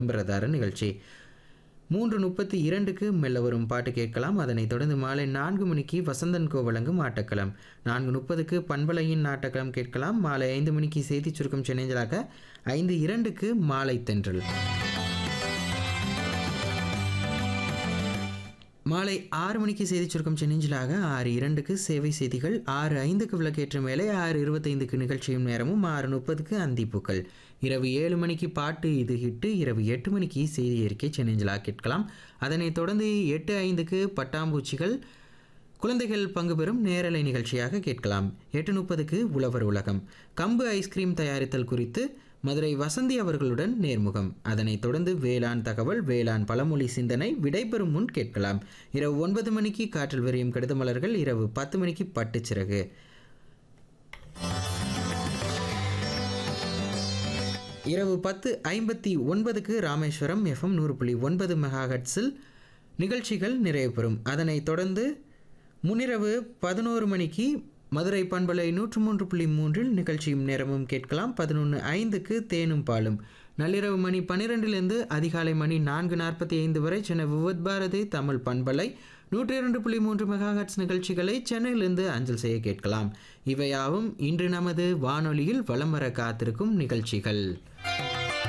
விளம்பரதார நிகழ்ச்சி மூன்று முப்பத்தி இரண்டுக்கு மெல்ல வரும் பாட்டு கேட்கலாம் அதனைத் தொடர்ந்து மாலை நான்கு மணிக்கு வசந்தன் கோ வழங்கும் ஆட்டக்களம் நான்கு முப்பதுக்கு பண்பலையின் ஆட்டக்களம் கேட்கலாம் மாலை ஐந்து மணிக்கு செய்திச் சுருக்கம் சென்னைஞ்சலாக ஐந்து இரண்டுக்கு மாலை தென்றல் மாலை ஆறு மணிக்கு செய்திச் சுருக்கம் சென்னிஞ்சலாக ஆறு இரண்டுக்கு சேவை செய்திகள் ஆறு ஐந்துக்கு விளக்கேற்ற மேலே ஆறு இருபத்தைந்துக்கு நிகழ்ச்சியும் நேரமும் ஆறு முப்பதுக்கு அந்திப்பூக்கள் இரவு ஏழு மணிக்கு பாட்டு இது ஹிட்டு இரவு எட்டு மணிக்கு செய்தி அறிக்கை சென்னிஞ்சலா கேட்கலாம் அதனைத் தொடர்ந்து எட்டு ஐந்துக்கு பட்டாம்பூச்சிகள் குழந்தைகள் பங்கு பெறும் நேரலை நிகழ்ச்சியாக கேட்கலாம் எட்டு முப்பதுக்கு உழவர் உலகம் கம்பு ஐஸ்கிரீம் தயாரித்தல் குறித்து மதுரை வசந்தி அவர்களுடன் நேர்முகம் அதனைத் தொடர்ந்து வேளாண் தகவல் வேளாண் பழமொழி சிந்தனை விடைபெறும் முன் கேட்கலாம் இரவு ஒன்பது மணிக்கு காற்றில் விரியும் கடிதமலர்கள் இரவு பத்து மணிக்கு பட்டுச்சிறகு இரவு பத்து ஐம்பத்தி ஒன்பதுக்கு ராமேஸ்வரம் எஃப்எம் நூறு புள்ளி ஒன்பது மெகாஹட்ஸில் நிகழ்ச்சிகள் நிறைவு பெறும் அதனைத் தொடர்ந்து முன்னிரவு பதினோரு மணிக்கு மதுரை பண்பலை நூற்று மூன்று புள்ளி மூன்றில் நிகழ்ச்சியும் நேரமும் கேட்கலாம் பதினொன்று ஐந்துக்கு தேனும் பாலும் நள்ளிரவு மணி பன்னிரெண்டிலிருந்து அதிகாலை மணி நான்கு நாற்பத்தி ஐந்து வரை சென்னை விவத் பாரதி தமிழ் பண்பலை நூற்றி இரண்டு புள்ளி மூன்று மெகாஹட்ஸ் நிகழ்ச்சிகளை சென்னையிலிருந்து அஞ்சல் செய்ய கேட்கலாம் இவையாவும் இன்று நமது வானொலியில் வலம் வர காத்திருக்கும் நிகழ்ச்சிகள்